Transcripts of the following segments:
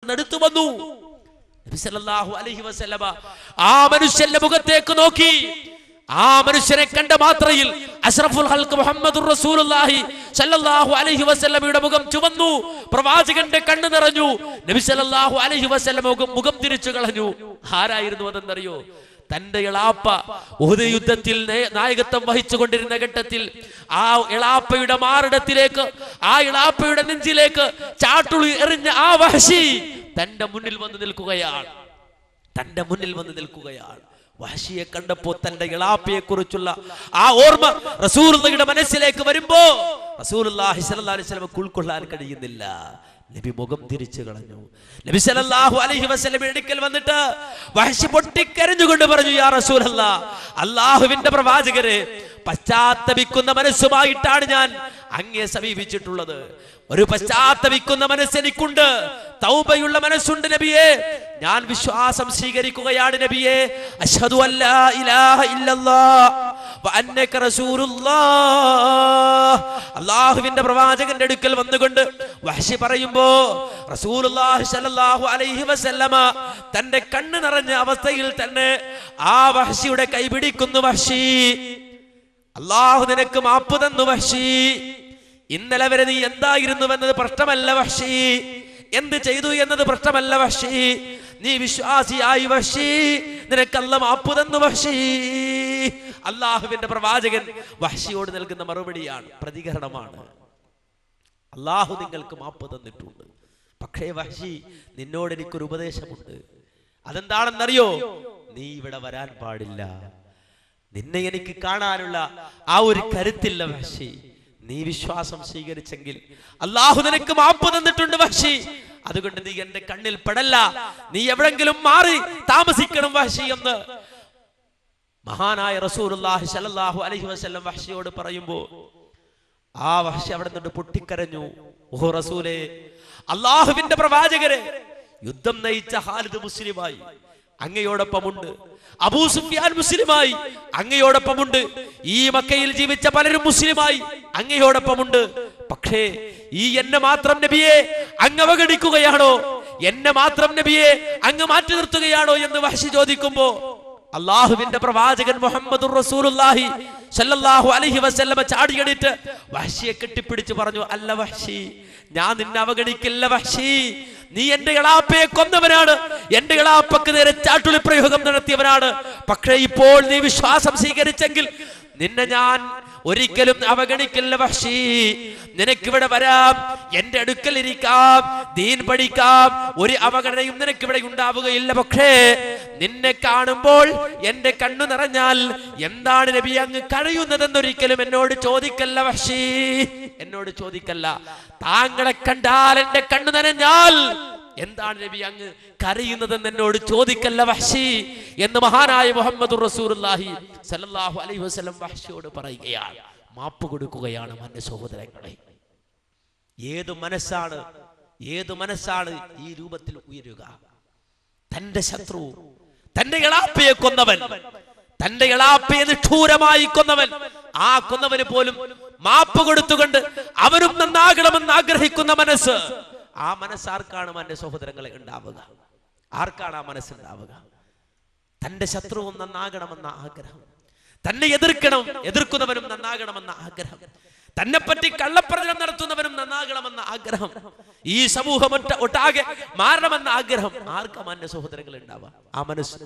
അടുത്തു വന്നു നബി സല്ലല്ലാഹു അലൈഹി വസല്ലമ ആ മനുഷ്യന്റെ മുഖത്തേക്ക് നോക്കി ആ മനുഷ്യനെ കണ്ട മാത്രയിൽ അഷ്റഫുൽ ഹൽക്ക് മുഹമ്മദുർ റസൂലുള്ളാഹി സല്ലല്ലാഹു അലൈഹി വസല്ലമയുടെ മുഖം ചുവന്നു പ്രവാചകന്റെ കണ്ണ് നിറഞ്ഞു നബി സല്ലല്ലാഹു അലൈഹി വസല്ലമ മുഖം മുഖം തിരിച്ചു കളഞ്ഞു ആരായിരുന്നു അതെന്നറിയോ തന്റെ ഇളാപ്പ ഉഹുദ് യുദ്ധത്തിൽ നേ- നായകത്വം വഹിച്ചുകൊണ്ടിരുന്ന ഘട്ടത്തിൽ ആ ഇളാപ്പയുടെ മാറിടത്തിലേക്ക് ആ ഇളാപ്പയുടെ നെഞ്ചിലേക്ക് ചാട്ടുളി എറിഞ്ഞ ആ വഹശി തന്റെ മുന്നിൽ വന്ന് നിൽക്കുകയാണ് തന്റെ മുന്നിൽ വന്ന് നിൽക്കുകയാണ് വഹശിയെ കണ്ടപ്പോ തന്റെ ഇളാപ്പയെ കുറിച്ചുള്ള ആ ഓർമ്മ റസൂലുള്ളയുടെ മനസ്സിലേക്ക് വരുമ്പോ റസൂലുള്ളാഹി സ്വല്ലല്ലാഹു അലൈഹി വസല്ലമക്ക് ഉൾക്കൊള്ളാൻ കഴിയുന്നില്ല നബി മുഖം തിരിച്ചു കളഞ്ഞു നബി സല്ലല്ലാഹു അലൈഹി വസല്ലം അടുക്കൽ വന്നിട്ട് വഹശി പൊട്ടിക്കരഞ്ഞുകൊണ്ട് പറഞ്ഞു യാ റസൂലല്ലാ അള്ളാഹുവിന്റെ പ്രവാചകരെ പശ്ചാത്തപിക്കുന്ന മനസ്സുമായിട്ടാണ് ഞാൻ അങ്ങേ സമീപിച്ചിട്ടുള്ളത് ഒരു പശ്ചാത്തപിക്കുന്ന മനസ്സ് എനിക്കുണ്ട് തൗബയുള്ള മനസ്സുണ്ട് നബിയെ ഞാൻ വിശ്വാസം സ്വീകരിക്കുകയാണ് നബിയെ അഷ്ഹദു അല്ലാ ഇലാഹ ഇല്ലല്ലാഹ് വ അന്നക റസൂലുള്ളാഹ് അല്ലാഹുവിന്റെ പ്രവാചകന്റെ അടുക്കൽ വന്നുകൊണ്ട് വഹ്ശി പറയുമ്പോ റസൂലുള്ളാഹി സ്വല്ലല്ലാഹു അലൈഹി വസല്ലമ തന്റെ കണ്ണ് നിറഞ്ഞ അവസ്ഥയിൽ തന്നെ ആ വഹ്ശിയുടെ കൈ പിടിക്കുന്നു വഹ്ശി അള്ളാഹു നിനക്ക് മാപ്പ് തന്നു വഹ്ശി ഇന്നലെ വരെ നീ എന്തായിരുന്നുവെന്നത് പ്രശ്നമല്ല വഹ്ശി എന്ത് ചെയ്തു എന്നത് പ്രശ്നമല്ല വഹ്ശി നീ വിശ്വാസിയായി വഹ്ശി നിനക്കല്ല മാപ്പ് തന്നു വഹ്ശി അള്ളാഹുവിന്റെ പ്രവാചകൻ വഹ്ശിയോട് നൽകുന്ന മറുപടിയാണ് പ്രതികരണമാണ് അള്ളാഹു നിങ്ങൾക്ക് മാപ്പ് തന്നിട്ടുണ്ട് പക്ഷേ വഹ്ശി നിന്നോട് എനിക്കൊരു ഉപദേശമുണ്ട് അതെന്താണെന്നറിയോ നീ ഇവിടെ വരാൻ പാടില്ല നിന്നെ എനിക്ക് കാണാനുള്ള ആ ഒരു കരുത്തില്ല വഹ്ശി നീ വിശ്വാസം സ്വീകരിച്ചെങ്കിൽ അള്ളാഹു നിനക്ക് മാപ്പ് തന്നിട്ടുണ്ട് വഹ്ശി അതുകൊണ്ട് നീ എന്റെ കണ്ണിൽ പെടല്ല നീ എവിടെങ്കിലും മാറി താമസിക്കണം വഹ്ശി എന്ന് മഹാനായ റസൂലുള്ളാഹി സ്വല്ലല്ലാഹു അലൈഹി വസല്ലം വഹ്ശിയോട് പറയുമ്പോൾ ആ വഹ്ശി അവിടെ നിന്ന് പൊട്ടിക്കരഞ്ഞു ഓ റസൂലേ അള്ളാഹുവിന്റെ പ്രവാചകരെ യുദ്ധം നയിച്ച ഹാലിദ് മുസ്ലിമായി അങ്ങയോടൊപ്പമുണ്ട് അബൂ സുഫിയാൻ മുസ്ലിമായി അങ്ങയോടൊപ്പമുണ്ട് ഈ മക്കയിൽ ജീവിച്ച പലരും മുസ്ലിമായി അങ്ങയോടൊപ്പമുണ്ട് പക്ഷേ ഈ എന്നെ മാത്രം നബിയെ അങ്ങ് അവഗണിക്കുകയാണോ എന്നെ മാത്രം നബിയെ അങ്ങ് മാറ്റി നിർത്തുകയാണോ എന്ന് വഹശി ചോദിക്കുമ്പോ അള്ളാഹുവിന്റെ പ്രവാചകൻ മുഹമ്മദ് റസൂലുള്ളാഹി സല്ലല്ലാഹു അലൈഹി വസല്ലമ ചാടിയടിട്ട് വഹ്ശിയെ കെട്ടിപ്പിടിച്ച് പറഞ്ഞു അല്ല വഹ്ശി ഞാൻ നിന്നെ അവഗണിക്കില്ല വഹ്ശി നീ എന്റെ ഇളാപ്പയെ കൊന്നവനാണ് എന്റെ ഇളാപ്പക്ക് നേരെ ചാട്ടുളി പ്രയോഗം നടത്തിയവനാണ് പക്ഷേ ഇപ്പോൾ നീ വിശ്വാസം സ്വീകരിച്ചെങ്കിൽ നിന്നെ ഞാൻ ഒരിക്കലും അവഗണിക്കില്ല വഹ്ശി നിനക്കിവിടെ വരാം എന്റെ അടുക്കൽ ഇരിക്കാം ദീൻ പഠിക്കാം ഒരു അവഗണനയും നിനക്കിവിടെ ഉണ്ടാവുകയില്ല പക്ഷേ നിന്നെ കാണുമ്പോൾ എന്റെ കണ്ണു നിറഞ്ഞാൽ എന്താണ് നബി അങ്ങ് കഴിയുന്നതെന്നൊരിക്കലും എന്നോട് ചോദിക്കല്ല വഹ്ശി എന്നോട് ചോദിക്കല്ല താങ്കളെ കണ്ടാൽ എന്റെ കണ്ണു നനഞ്ഞാൽ എന്താണ് നബി അങ്ങ് കരയുന്നതെന്ന് എന്നോട് ചോദിക്കല്ല വഹ്ശി എന്ന് മഹാനായ മുഹമ്മദ് റസൂലുള്ളാഹി സല്ലല്ലാഹു അലൈഹി വസല്ലം വഹ്ശിയോട് പറയുകയാണ് മാപ്പ് കൊടുക്കുകയാണ് മന്റെ സഹോദരങ്ങളെ ഏത് മനസ്സാണ് ഏത് മനസ്സാണ് ഈ രൂപത്തിൽ ഉയരുക തന്റെ ശത്രു തന്റെ ഇളാപ്പയെ കൊന്നവൻ തന്റെ ഇളാപ്പയെ നിഷ്ഠൂരമായി കൊന്നവൻ ആ കൊന്നവന് പോലും മാപ്പ് കൊടുത്തുകൊണ്ട് അവനും നന്നാകണമെന്ന് ആഗ്രഹിക്കുന്ന മനസ്സ് ആ മനസ്സ് ആർക്കാണ് എന്റെ സഹോദരങ്ങളെ ഉണ്ടാവുക ആർക്കാണ് ആ മനസ്സുണ്ടാവുക തന്റെ ശത്രുവും നന്നാകണമെന്ന ആഗ്രഹം തന്നെ എതിർക്കണം എതിർക്കുന്നവനും നന്നാകണമെന്ന ആഗ്രഹം തന്നെ പറ്റി കള്ളപ്രചരണം നടത്തുന്നവനും നന്നാകണമെന്ന ആഗ്രഹം ഈ സമൂഹം ഒറ്റ ഒട്ടാകെ മാറണമെന്ന ആഗ്രഹം ആർക്കാ മാന്യ സഹോദരങ്ങൾ ഉണ്ടാവുക ആ മനസ്സ്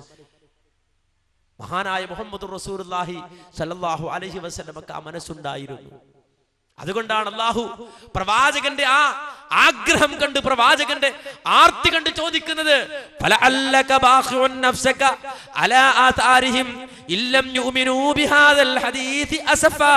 മഹാനായ മുഹമ്മദ് റസൂലുള്ളാഹി സല്ലല്ലാഹു അലൈഹി വസല്ലമക്ക് ആ മനസ്സുണ്ടായിരുന്നു അതുകൊണ്ടാണ് അള്ളാഹു പ്രവാചകന്റെ ആ ആഗ്രഹം കണ്ട് പ്രവാചകന്റെ ആർത്തി കണ്ട് ചോദിക്കുന്നത് ഫലഅല്ലക ബാഖിഉൻ നഫ്സക അലാ ആതാരിഹിം ഇല്ലം യുമിനൂ ബിഹാദൽ ഹദീഥി അസഫാ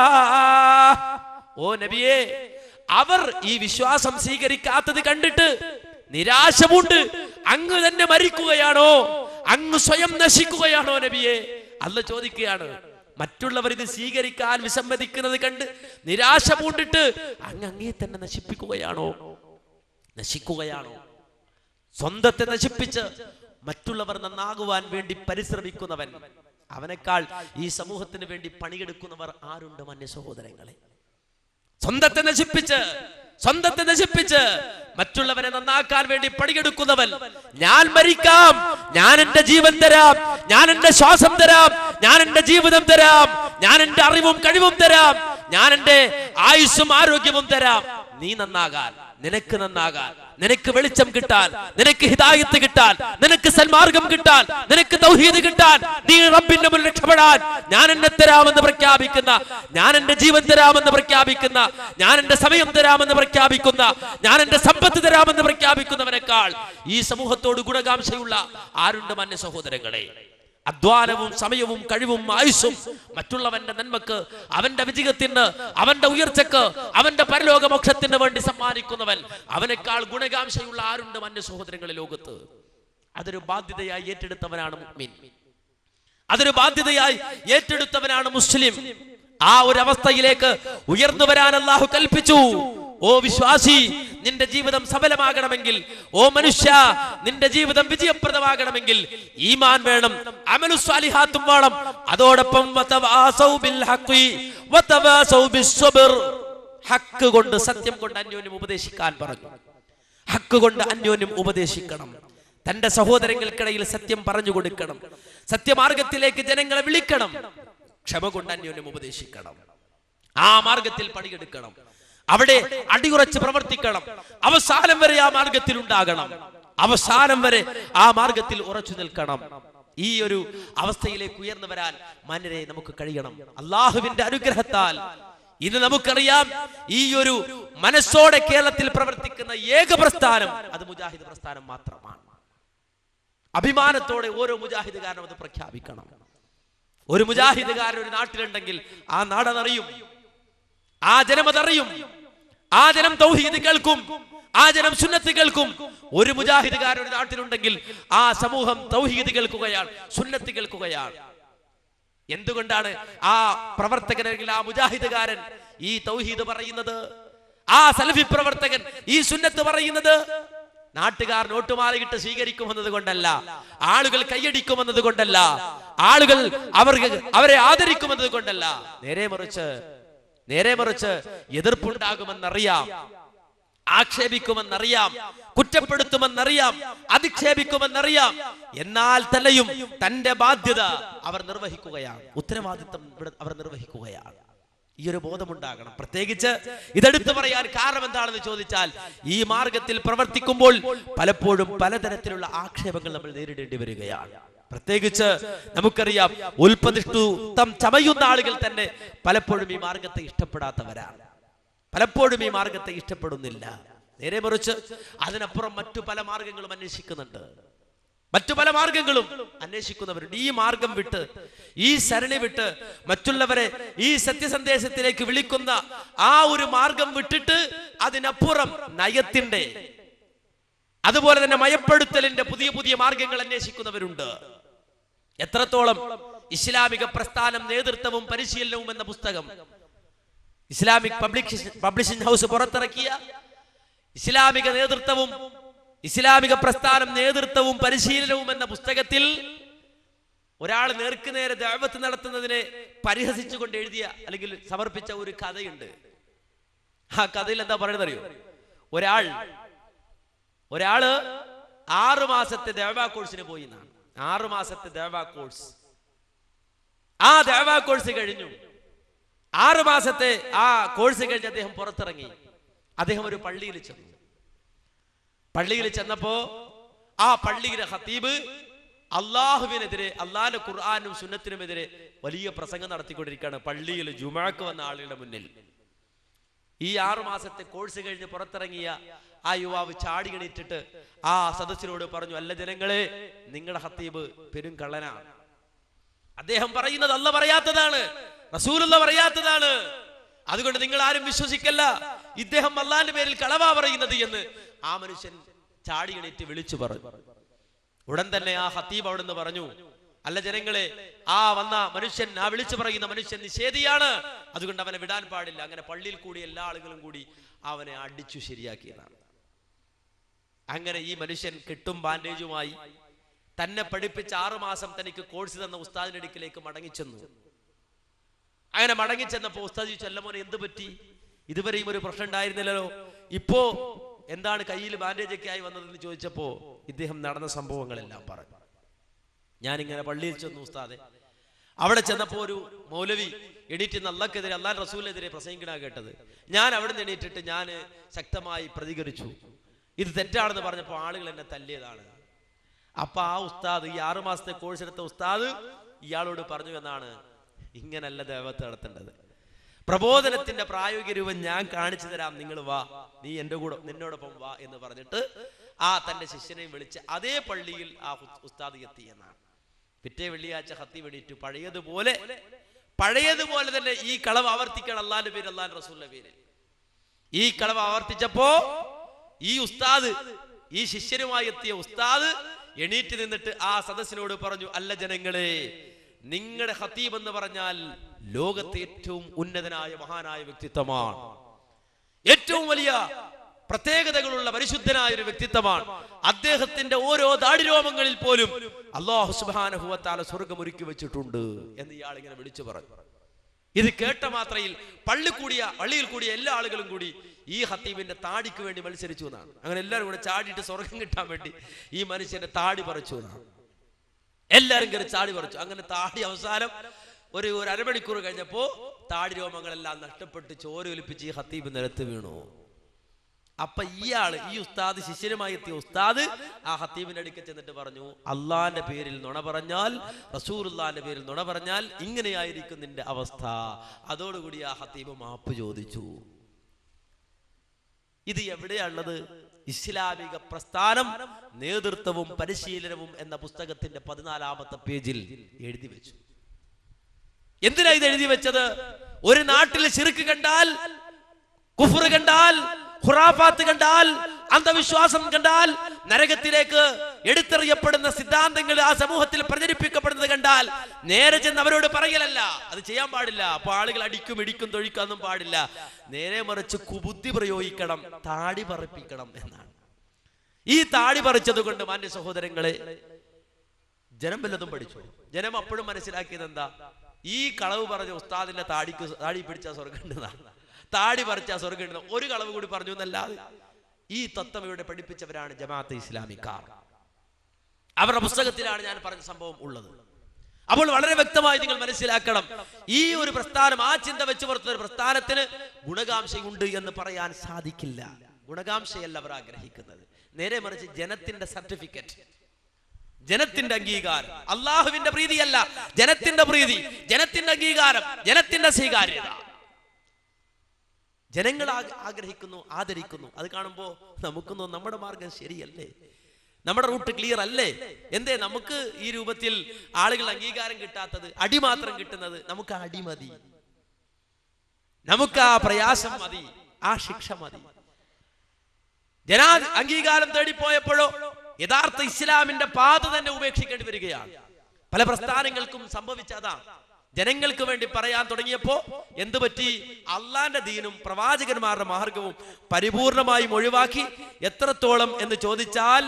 ഓ നബിയേ അവർ ഈ വിശ്വാസം സ്വീകരിക്കാത്തത് കണ്ടിട്ട് നിരാശമുണ്ട് അങ്ങ് തന്നെ മരിക്കുകയാണോ അങ്ങ് സ്വയം നശിക്കുകയാണോ നബിയെ അല്ല ചോദിക്കുകയാണ് മറ്റുള്ളവർ ഇത് സ്വീകരിക്കാൻ വിസമ്മതിക്കുന്നത് കണ്ട് നിരാശ പൂണ്ടിട്ട് അങ്ങ് അങ്ങേ തന്നെ നശിപ്പിക്കുകയാണോ നശിക്കുകയാണോ സ്വന്തത്തെ നശിപ്പിച്ച് മറ്റുള്ളവർ നന്നാകുവാൻ വേണ്ടി പരിശ്രമിക്കുന്നവൻ അവനേക്കാൾ ഈ സമൂഹത്തിന് വേണ്ടി പണിയെടുക്കുന്നവർ ആരുണ്ട് മന്യ സഹോദരങ്ങളെ സ്വന്തത്തെ നശിപ്പിച്ച് സ്വന്തത്തെ നശിപ്പിച്ച് മറ്റുള്ളവരെ നന്നാക്കാൻ വേണ്ടി പണിയെടുക്കുന്നവൻ ഞാൻ മരിക്കാം ഞാൻ എന്റെ ജീവൻ തരാം ഞാൻ എന്റെ ശ്വാസം തരാം ഞാൻ എന്റെ ജീവിതം തരാം ഞാൻ എന്റെ അറിവും കഴിവും തരാം ഞാൻ എന്റെ ആയുസ്സും ആരോഗ്യവും തരാം നീ നന്നാകാൻ നിനക്ക് നന്നാകാൻ നിനക്ക് വെളിച്ചം കിട്ടാൻ നിനക്ക് ഹിതായത്ത് കിട്ടാൻ നിനക്ക് സന്മാർഗം കിട്ടാൻ നിനക്ക് തൗഹീദ് കിട്ടാൻ നീ റബ്ബിന്റെ മുന്നിൽ രക്ഷപ്പെടാൻ ഞാൻ എന്നെ തരാമെന്ന് പ്രഖ്യാപിക്കുന്ന ഞാൻ എന്റെ ജീവൻ തരാമെന്ന് പ്രഖ്യാപിക്കുന്ന ഞാൻ എന്റെ സമയം തരാമെന്ന് പ്രഖ്യാപിക്കുന്ന ഞാൻ എന്റെ സമ്പത്ത് തരാമെന്ന് പ്രഖ്യാപിക്കുന്നവനേക്കാൾ ഈ സമൂഹത്തോട് ഗുണകാംക്ഷയുള്ള ആരുണ്ട് മന്യ സഹോദരങ്ങളെ അധ്വാനവും സമയവും കഴിവും ആയുസ്സും മറ്റുള്ളവന്റെ നന്മക്ക് അവന്റെ വിജയത്തിന് അവന്റെ ഉയർച്ചക്ക് അവന്റെ പരലോകമോക്ഷത്തിന് വേണ്ടി സമ്മാനിക്കുന്നവൻ അവനേക്കാൾ ഗുണകാംക്ഷയുള്ള ആരുണ്ട് മന്യ സഹോദരങ്ങളെ ലോകത്ത് അതൊരു ബാധ്യതയായി ഏറ്റെടുത്തവനാണ് മുഅ്മിൻ അതൊരു ബാധ്യതയായി ഏറ്റെടുത്തവനാണ് മുസ്ലിം ആ ഒരു അവസ്ഥയിലേക്ക് ഉയർന്നു വരാൻ അള്ളാഹു കൽപ്പിച്ചു ഓ വിശ്വാസി നിന്റെ ജീവിതം സഫലമാകണമെങ്കിൽ ഓ മനുഷ്യ നിന്റെ ജീവിതം വിജയപ്രദമാകണമെങ്കിൽ ഈമാൻ വേണം അമലു സ്വാലിഹാത്തും വേണം അതോടൊപ്പം വതവാസൗ ബിൽ ഹഖി വതവാസൗ ബിസ്സബ്ർ. ഹക്ക് കൊണ്ട് സത്യം കൊണ്ട് അന്യോന്യം ഉപദേശിക്കാൻ പറഞ്ഞു ഹക്ക് കൊണ്ട് അന്യോന്യം ഉപദേശിക്കണം തന്റെ സഹോദരങ്ങൾക്കിടയിൽ സത്യം പറഞ്ഞു കൊടുക്കണം സത്യമാർഗത്തിലേക്ക് ജനങ്ങളെ വിളിക്കണം ക്ഷമ കൊണ്ട് അന്യോന്യം ഉപദേശിക്കണം ആ മാർഗത്തിൽ പണിയെടുക്കണം അവിടെ അടിയുറച്ച് പ്രവർത്തിക്കണം അവസാനം വരെ ആ മാർഗത്തിൽ ഉണ്ടാകണം അവസാനം വരെ ആ മാർഗത്തിൽ ഉറച്ചു നിൽക്കണം ഈ ഒരു അവസ്ഥയിലേക്ക് ഉയർന്നു വരാൻ മാന്യരെ നമുക്ക് കഴിയണം അള്ളാഹുവിന്റെ അനുഗ്രഹത്താൽ ഇന്ന് നമുക്കറിയാം ഈ ഒരു മനസ്സോടെ കേരളത്തിൽ പ്രവർത്തിക്കുന്ന ഏക പ്രസ്ഥാനം അത് മുജാഹിദ് പ്രസ്ഥാനം മാത്രമാണ് അഭിമാനത്തോടെ ഓരോ മുജാഹിദുകാരനും അത് പ്രഖ്യാപിക്കണം ഒരു മുജാഹിദുകാരൻ ഒരു നാട്ടിലുണ്ടെങ്കിൽ ആ നാടതറിയും ആ ജനം അതറിയും ആ ജനം തൗഹീദ് കേൾക്കും ആ ജനം സുന്നത്ത് കേൾക്കും ഒരു മുജാഹിദുകാരൻ ഒരു നാട്ടിലുണ്ടെങ്കിൽ ആ സമൂഹം തൗഹീദ് കേൾക്കുകയാണ് സുന്നത്ത് കേൾക്കുകയാണ് എന്തുകൊണ്ടാണ് ആ പ്രവർത്തകൻ അല്ലെങ്കിൽ ആ മുജാഹിദുകാരൻ ഈ തൗഹീദ് പറയുന്നത് ആ സലഫി പ്രവർത്തകൻ ഈ സുന്നത്ത് പറയുന്നത് നാട്ടുകാർ നോട്ടുമാലയിട്ട് സ്വീകരിക്കുമെന്നത് കൊണ്ടല്ല ആളുകൾ കൈയടിക്കുമെന്നത് കൊണ്ടല്ല ആളുകൾ അവർക്ക് അവരെ ആദരിക്കുമെന്നത് കൊണ്ടല്ല നേരെ മറിച്ച് നേരെ മറിച്ച് എതിർപ്പുണ്ടാകുമെന്നറിയാം ആക്ഷേപിക്കുമെന്നറിയാം കുറ്റപ്പെടുത്തുമെന്നറിയാം അധിക്ഷേപിക്കുമെന്നറിയാം എന്നാൽ തന്നെയും തന്റെ ബാധ്യത അവർ നിർവഹിക്കുകയാണ് ഉത്തരവാദിത്തം ഇവിടെ അവർ നിർവഹിക്കുകയാണ് ഈ ഒരു ബോധമുണ്ടാകണം പ്രത്യേകിച്ച് ഇതെടുത്തു പറയാൻ കാരണം എന്താണെന്ന് ചോദിച്ചാൽ ഈ മാർഗത്തിൽ പ്രവർത്തിക്കുമ്പോൾ പലപ്പോഴും പലതരത്തിലുള്ള ആക്ഷേപങ്ങൾ നമ്മൾ നേരിടേണ്ടി വരികയാണ് പ്രത്യേകിച്ച് നമുക്കറിയാം ഉൽപ്പതിഷ്ടുത്തം ചമയുന്ന ആളുകൾ തന്നെ പലപ്പോഴും ഈ മാർഗത്തെ ഇഷ്ടപ്പെടാത്തവരാണ് പലപ്പോഴും ഈ മാർഗത്തെ ഇഷ്ടപ്പെടുന്നില്ല നേരെ മറിച്ച് അതിനപ്പുറം മറ്റു പല മാർഗങ്ങളും അന്വേഷിക്കുന്നുണ്ട് മറ്റു പല മാർഗങ്ങളും അന്വേഷിക്കുന്നവരുണ്ട് ഈ മാർഗം വിട്ട് ഈ സരണി വിട്ട് മറ്റുള്ളവരെ ഈ സത്യസന്ദേശത്തിലേക്ക് വിളിക്കുന്ന ആ ഒരു മാർഗം വിട്ടിട്ട് അതിനപ്പുറം നയത്തിന്റെ അതുപോലെ തന്നെ മയപ്പെടുത്തലിന്റെ പുതിയ പുതിയ മാർഗങ്ങൾ അന്വേഷിക്കുന്നവരുണ്ട് എത്രത്തോളം ഇസ്ലാമിക പ്രസ്ഥാനം നേതൃത്വവും പരിശീലനവും എന്ന പുസ്തകം ഇസ്ലാമിക് പബ്ലിഷ് പബ്ലിഷിംഗ് ഹൗസ് പുറത്തിറക്കിയ ഇസ്ലാമിക നേതൃത്വവും ഇസ്ലാമിക പ്രസ്ഥാനം നേതൃത്വവും പരിശീലനവും എന്ന പുസ്തകത്തിൽ ഒരാൾ നേർക്ക് നേരെ ദൈവത്ത് നടത്തുന്നതിനെ പരിഹസിച്ചുകൊണ്ട് എഴുതിയ അല്ലെങ്കിൽ സമർപ്പിച്ച ഒരു കഥയുണ്ട് ആ കഥയിൽ എന്താ പറയുന്നത് അറിയോ ഒരാൾ ഒരാള് ആറു മാസത്തെ ദേവാ കോഴ്സിന് പോയി എന്നാണ് ആറു മാസത്തെ ദേവാ കോഴ്സ് ആ ദേവാ കോഴ്സ് കഴിഞ്ഞു ആറു മാസത്തെ ആ കോഴ്സ് കഴിഞ്ഞ് അദ്ദേഹം പുറത്തിറങ്ങി അദ്ദേഹം ഒരു പള്ളിയിൽ ചെന്നു പള്ളിയിൽ ചെന്നപ്പോ ആ പള്ളിയിലെ ഹത്തീബ് അള്ളാഹുവിനെതിരെ അള്ളാഹിന്റെ ഖുർആാനും സുന്നത്തിനുമെതിരെ വലിയ പ്രസംഗം നടത്തിക്കൊണ്ടിരിക്കുകയാണ് പള്ളിയിൽ ജുമാക്ക് വന്ന ആളുകളുടെ മുന്നിൽ ഈ ആറു മാസത്തെ കോഴ്സ് കഴിഞ്ഞ് പുറത്തിറങ്ങിയ ആ യുവാവ് ചാടി എണീറ്റിട്ട് ആ സദസ്സിനോട് പറഞ്ഞു അല്ല ജനങ്ങളെ നിങ്ങളുടെ ഹത്തീബ് പെരും കള്ളനാണ് അദ്ദേഹം പറയുന്നത് അല്ല പറയാത്തതാണ് റസൂലുള്ള പറയാത്തതാണ് അതുകൊണ്ട് നിങ്ങൾ ആരും വിശ്വസിക്കല്ല ഇദ്ദേഹം അള്ളാന്റെ പേരിൽ കളവാ പറയുന്നത് എന്ന് ആ മനുഷ്യൻ ചാടി എണീറ്റ് വിളിച്ചു പറഞ്ഞു ഉടൻ തന്നെ ആ ഹത്തീബ് അവിടുന്ന് പറഞ്ഞു അല്ല ജനങ്ങളെ ആ വന്ന മനുഷ്യൻ ആ വിളിച്ചു പറയുന്ന മനുഷ്യൻ നിഷേധിയാണ് അതുകൊണ്ട് അവനെ വിടാൻ പാടില്ല അങ്ങനെ പള്ളിയിൽ കൂടി എല്ലാ ആളുകളും കൂടി അവനെ അടിച്ചു ശരിയാക്കിയതാണ് അങ്ങനെ ഈ മനുഷ്യൻ കെട്ടും ബാൻഡേജുമായി തന്നെ പഠിപ്പിച്ച ആറു മാസം തനിക്ക് കോഴ്സ് തന്ന ഉസ്താദിന്റെ അടുക്കിലേക്ക് മടങ്ങിച്ചെന്നു അങ്ങനെ മടങ്ങിച്ചെന്നപ്പോ ഉസ്താദ് ചൊല്ലമോനെ എന്ത് പറ്റി ഇതുവരെയും ഒരു പ്രശ്നം ഉണ്ടായിരുന്നില്ലല്ലോ ഇപ്പോ എന്താണ് കയ്യിൽ ബാൻഡേജ് ഒക്കെ ആയി വന്നതെന്ന് ചോദിച്ചപ്പോ ഇദ്ദേഹം നടന്ന സംഭവങ്ങളെല്ലാം പറഞ്ഞു ഞാനിങ്ങനെ പള്ളിയിൽ ചെന്നു ഉസ്താദെ അവിടെ ചെന്നപ്പോ ഒരു മൗലവി എണീറ്റ് നല്ലക്കെതിരെ അള്ളാൻ റസൂലിനെതിരെ പ്രസംഗിക്കണ കേട്ടത് ഞാൻ അവിടെ നിന്ന് എണീറ്റിട്ട് ഞാൻ ശക്തമായി പ്രതികരിച്ചു ഇത് തെറ്റാണെന്ന് പറഞ്ഞപ്പോൾ ആളുകൾ എന്നെ തല്ലിയതാണ് അപ്പൊ ആ ഉസ്താദ് ഈ ആറു മാസത്തെ കോഴ്സ് എടുത്ത ഉസ്താദ് ഇയാളോട് പറഞ്ഞു എന്നാണ് ഇങ്ങനല്ല ദേവത്ത് നടത്തേണ്ടത് പ്രബോധനത്തിന്റെ പ്രായോഗിക രൂപം ഞാൻ കാണിച്ചു തരാം നിങ്ങൾ വാ നീ എന്റെ കൂടെ നിന്നോടൊപ്പം വാ എന്ന് പറഞ്ഞിട്ട് ആ തന്റെ ശിഷ്യനെയും വിളിച്ച് അതേ പള്ളിയിൽ ആ ഉസ്- ഉസ്താദ് എത്തി എന്നാണ് പിറ്റേ വെള്ളിയാഴ്ച ഹത്തി വെടിയിട്ടു പഴയതുപോലെ പഴയതുപോലെ തന്നെ ഈ കളവ് ആവർത്തിക്കണം അള്ളാന്റെ പേര് അള്ളാൻ റസൂലിന്റെ പേര് ഈ കളവ് ആവർത്തിച്ചപ്പോ ഈ ഉസ്താദ് ഈ ശിഷ്യരുമായി എത്തിയ ഉസ്താദ് എണീറ്റ് നിന്നിട്ട് ആ സദസ്സിനോട് പറഞ്ഞു അല്ല ജനങ്ങളെ നിങ്ങളുടെ ഹത്തീബ് എന്ന് പറഞ്ഞാൽ ലോകത്തെ ഏറ്റവും ഉന്നതനായ മഹാനായ വ്യക്തിത്വമാണ് ഏറ്റവും വലിയ പ്രത്യേകതകളുള്ള പരിശുദ്ധനായ ഒരു വ്യക്തിത്വമാണ് അദ്ദേഹത്തിന്റെ ഓരോ താടിരോമങ്ങളിൽ പോലും അള്ളാഹു സുബാനഹുവത്താല സ്വർഗം ഒരുക്കി വെച്ചിട്ടുണ്ട് എന്ന് ഇയാൾ ഇങ്ങനെ വിളിച്ചു പറഞ്ഞു ഇത് കേട്ട മാത്രയിൽ പള്ളി കൂടിയ പള്ളിയിൽ കൂടിയ എല്ലാ ആളുകളും കൂടി ഈ ഹത്തീബിന്റെ താടിക്ക് വേണ്ടി മത്സരിച്ചു എന്നാണ് അങ്ങനെ എല്ലാവരും കൂടെ ചാടിയിട്ട് സ്വർഗം കിട്ടാൻ വേണ്ടി ഈ മനുഷ്യന്റെ താടി പറിച്ചു എന്നാണ് എല്ലാരും കയറി ചാടി പറിച്ചു അങ്ങനെ താടി അവസാനം ഒരു ഒരു അരമണിക്കൂർ കഴിഞ്ഞപ്പോ താടി രോമങ്ങളെല്ലാം നഷ്ടപ്പെട്ട് ചോര ഒലിപ്പിച്ച് ഈ ഹത്തീബ് നിലത്ത് വീണു അപ്പൊ ഇയാള് ഈ ഉസ്താദ് ശിഷ്യരുമായി എത്തിയ ഉസ്താദ് ആ ഹത്തീബിന്റെ അടുക്കൽ ചെന്നിട്ട് പറഞ്ഞു അള്ളാന്റെ പേരിൽ നുണ പറഞ്ഞാൽ റസൂറുല്ലാന്റെ പേരിൽ നുണ പറഞ്ഞാൽ ഇങ്ങനെയായിരിക്കും നിന്റെ അവസ്ഥ അതോടുകൂടി ആ ഹത്തീബ് മാപ്പ് ചോദിച്ചു ഇത് എവിടെയാണുള്ളത് ഇസ്ലാമിക പ്രസ്ഥാനം നേതൃത്വവും പരിശീലനവും എന്ന പുസ്തകത്തിന്റെ പതിനാലാമത്തെ പേജിൽ എഴുതി വെച്ചു എന്തിനാ ഇത് എഴുതി വെച്ചത് ഒരു നാട്ടിൽ ശിർക്ക് കണ്ടാൽ കുഫർ കണ്ടാൽ ഖുറാഫാത്ത് കണ്ടാൽ അന്ധവിശ്വാസം കണ്ടാൽ നരകത്തിലേക്ക് എടുത്തെറിയപ്പെടുന്ന സിദ്ധാന്തങ്ങൾ ആ സമൂഹത്തിൽ പ്രചരിപ്പിക്കപ്പെടുന്നത് കണ്ടാൽ നേരെ ചെന്ന് അവരോട് പറയലല്ല അത് ചെയ്യാൻ പാടില്ല അപ്പൊ ആളുകൾ അടിക്കും ഇടിക്കും തൊഴിക്കാന്നും പാടില്ല നേരെ മറിച്ച് കുബുദ്ധി പ്രയോഗിക്കണം താടി പറപ്പിക്കണം എന്നാണ് ഈ താടി പറിച്ചത് കൊണ്ട് മാന്യ സഹോദരങ്ങളെ ജനം വല്ലതും പഠിച്ചു ജനം അപ്പോഴും മനസ്സിലാക്കിയത് എന്താ ഈ കളവ് പറഞ്ഞ ഉസ്താദിന്റെ താടിക്ക് താടി പിടിച്ച സ്വർഗം ഉണ്ടെന്നാണ് താടി പറിച്ച സ്വർഗം ഉണ്ടെന്ന് ഒരു കളവ് കൂടി പറഞ്ഞു എന്നല്ലാതെ ഈ തത്വം ഇവിടെ പഠിപ്പിച്ചവരാണ് ജമാഅത്ത് ഇസ്ലാമിക്കാർ അവരുടെ പുസ്തകത്തിലാണ് ഞാൻ പറഞ്ഞ സംഭവം ഉള്ളത് അപ്പോൾ വളരെ വ്യക്തമായി നിങ്ങൾ മനസ്സിലാക്കണം ഈ ഒരു പ്രസ്ഥാനം ആ ചിന്ത വെച്ച് പുറത്തുന്ന ഒരു പ്രസ്ഥാനത്തിന് ഗുണകാംക്ഷയുണ്ട് എന്ന് പറയാൻ സാധിക്കില്ല ഗുണകാംക്ഷയല്ല അവർ ആഗ്രഹിക്കുന്നത് നേരെ മറിച്ച് ജനത്തിന്റെ സർട്ടിഫിക്കറ്റ് ജനത്തിന്റെ അംഗീകാരം അള്ളാഹുവിന്റെ പ്രീതിയല്ല ജനത്തിന്റെ പ്രീതി ജനത്തിന്റെ അംഗീകാരം ജനത്തിന്റെ സ്വീകാര്യത ജനങ്ങൾ ആഗ്- ആഗ്രഹിക്കുന്നു ആദരിക്കുന്നു അത് കാണുമ്പോൾ നമുക്കൊന്നും നമ്മുടെ മാർഗം ശരിയല്ലേ നമ്മുടെ റൂട്ട് ക്ലിയർ അല്ലേ എന്തേ നമുക്ക് ഈ രൂപത്തിൽ ആളുകൾ അംഗീകാരം കിട്ടാത്തത് അടി മാത്രം കിട്ടുന്നത് നമുക്ക് ആ അടി മതി നമുക്ക് ആ പ്രയാസം മതി ആ ശിക്ഷ മതി ജനാ അംഗീകാരം തേടിപ്പോയപ്പോഴോ യഥാർത്ഥ ഇസ്ലാമിന്റെ പാത തന്നെ ഉപേക്ഷിക്കേണ്ടി വരികയാണ് പല പ്രസ്ഥാനങ്ങൾക്കും സംഭവിച്ചതാണ് ജനങ്ങൾക്ക് വേണ്ടി പറയാൻ തുടങ്ങിയപ്പോ എന്തു പറ്റി അള്ളാന്റെ ദീനും പ്രവാചകന്മാരുടെ മാർഗവും പരിപൂർണമായും ഒഴിവാക്കി എത്രത്തോളം എന്ന് ചോദിച്ചാൽ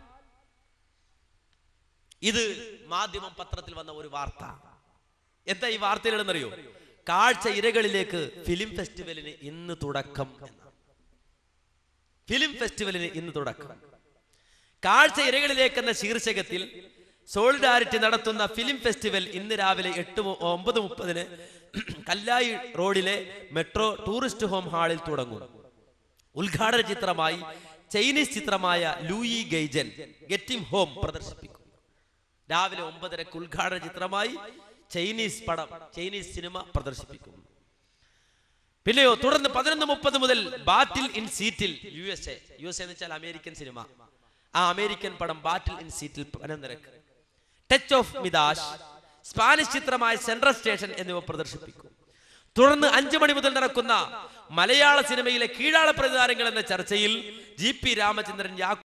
ഇത് മാധ്യമം പത്രത്തിൽ വന്ന ഒരു വാർത്ത എന്താ ഈ വാർത്തയിലെന്നറിയോ കാഴ്ച ഇരകളിലേക്ക് ഫിലിം ഫെസ്റ്റിവലിന് ഇന്ന് തുടക്കം എന്നാണ് ഫിലിം ഫെസ്റ്റിവലിന് ഇന്ന് തുടക്കം കാഴ്ച ഇരകളിലേക്ക് എന്ന ശീർഷകത്തിൽ സോളിഡാരിറ്റി നടത്തുന്ന ഫിലിം ഫെസ്റ്റിവൽ ഇന്ന് രാവിലെ എട്ട് മു- ഒമ്പത് മുപ്പതിന് കല്ലായി റോഡിലെ മെട്രോ ടൂറിസ്റ്റ് ഹോം ഹാളിൽ തുടങ്ങും ഉദ്ഘാടന ചിത്രമായി ചൈനീസ് ചിത്രമായ ലൂയി ഗെയ്ജൻ ഗെറ്റിംഗ് ഹോം പ്രദർശിപ്പിക്കും രാവിലെ ഒമ്പതരക്ക് ഉദ്ഘാടന ചിത്രമായി ചൈനീസ് പടം ചൈനീസ് സിനിമ പ്രദർശിപ്പിക്കും പിന്നെയോ തുടർന്ന് പതിനൊന്ന് മുപ്പത് മുതൽ battle in Seattle U S A U S A എന്ന് വെച്ചാൽ അമേരിക്കൻ സിനിമ ആ അമേരിക്കൻ പടം ബാറ്റിൽ ഇൻ സീറ്റിൽ പതിനൊന്നരക്ക് ടച്ച് ഓഫ് മിതാഷ് സ്പാനിഷ് ചിത്രമായ സെൻട്രൽ സ്റ്റേഷൻ എന്നിവ പ്രദർശിപ്പിക്കും തുടർന്ന് അഞ്ചു മണി മുതൽ നടക്കുന്ന മലയാള സിനിമയിലെ കീഴാള പ്രതിതാരങ്ങൾ എന്ന ചർച്ചയിൽ ജി പി രാമചന്ദ്രൻ യാക്കോ